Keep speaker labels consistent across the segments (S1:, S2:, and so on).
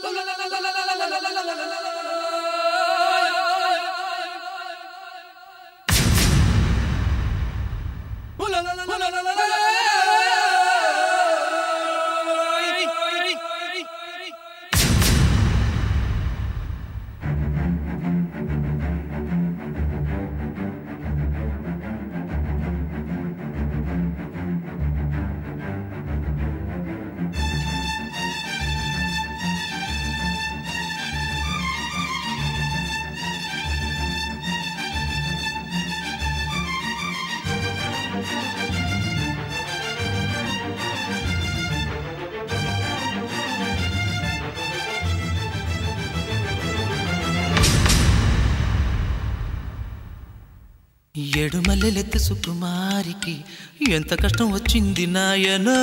S1: ఎడుమల్లెలెత్తి సుకుమారికి ఎంత కష్టం వచ్చింది నాయన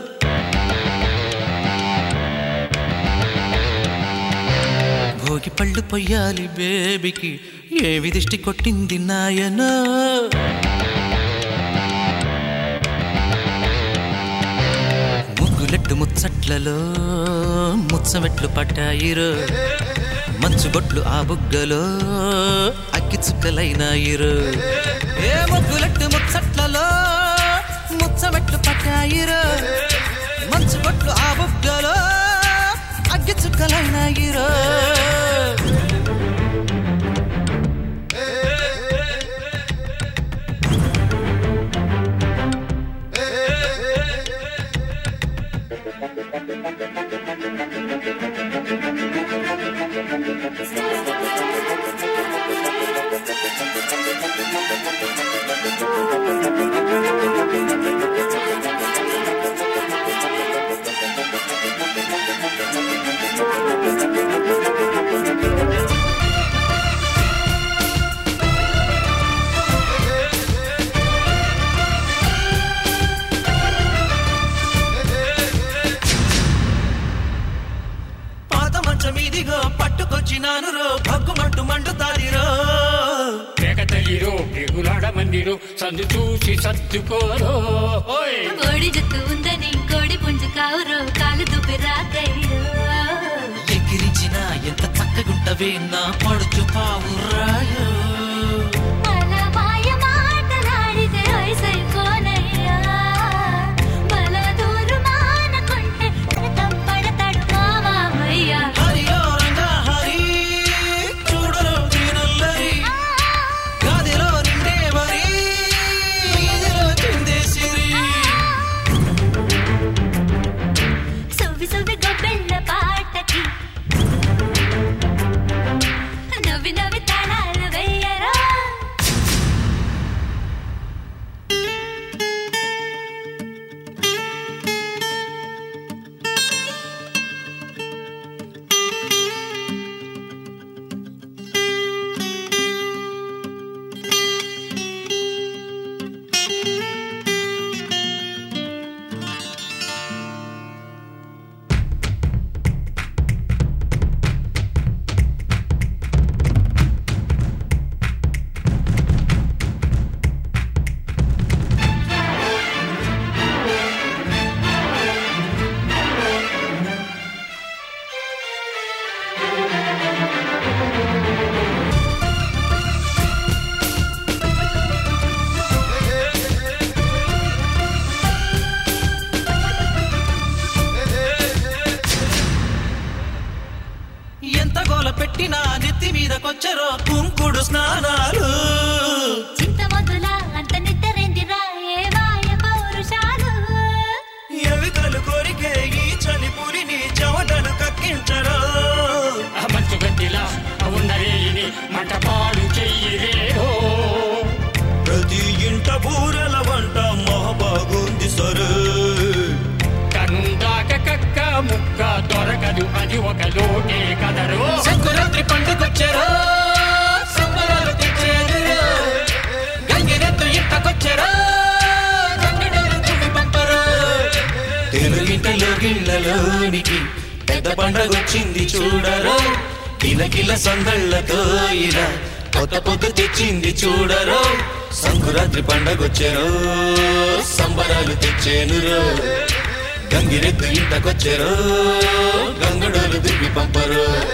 S1: భోగి పళ్ళు పొయ్యాలి బేబీకి ఏవి దిష్టి కొట్టింది నాయన ముగ్గులెట్టు ముచ్చట్లలో ముచ్చమెట్లు పట్టాయిరో మంచుగొట్లు ఆ బుగ్గలో అగ్గి చుక్కలైనాయిరు ఏ ముగ్గులెట్టు ముచ్చట్లలో ముచ్చమెట్లు పట్టాయిరు మంచుగొట్లు ఆ బుగ్గలో అగ్గి చుక్కలైనాయిరు పాత మంచం ఇదిగో పట్టుకొచ్చినాను రో భగ్గుమంటూ మండుతాదిరో
S2: పేకతలిరో పెగులాడ మందిరో సందు చూసి సర్దుకోరో ఓయ్
S3: కోడి జుత్తు ఉందని కోడి పుంజు కావురో కాలు దుబ్బి రాకయ్యో
S1: ఎగిరించిన ఎంత చక్కగుంటవే నా పడుచు పావురాయో
S3: అలా మాయ మాటలాడితే వయసైపోనయ్యా బల దూరు మానకుంటే రథం పడతాడు మామయ్య
S1: హరియో రంగా హరి చూడరు దీనల్లరి గదిలో నిండే వరి ఇదిలో చిందే సిరి
S3: సువ్వి సువ్వి గొబ్బెళ్ళ పాటకి నవ్వి నవ్వి తాళాలు వెయ్యరా
S1: ఎంత గోల పెట్టినా నెత్తి మీదకొచ్చరో కుంకుడు స్నానాలు
S3: చింతమొద్దుల అంత నిద్రెందిరా ఏ వాయ పౌరుషాలు
S1: ఎవికలు కోరికే ఈ చలి పురిని చెవటను కక్కించరో
S2: ఆ మంచు గడ్డిలా ఉన్నరేని మంట పాడు చెయ్యిరేరో
S1: ప్రతి ఇంట బూరెల వంట మహాబాగుంది సరే
S2: కనుందాక కక్క ముక్క దొరకదు అది ఒక లోటే కదరో
S1: సంకురాత్రి పండుగొచ్చారో సంబరాలు తెచ్చేదిరో గంగిరెద్దు ఇంటకొచ్చారో గంగిడోలు తుమ్మి పంపరో తెలుగింటలో గిళ్ళలోనికి పెద్ద పండగొచ్చింది చూడరో కిలకిల సందళ్ళతో ఇలా కొత్త పొద్దు తెచ్చింది చూడరో సంకురాత్రి పండగొచ్చారో సంబరాలు తెచ్చేనురో గంగిరెద్దు ఇంటకొచ్చారో గంగడోలు దిగి పంపరు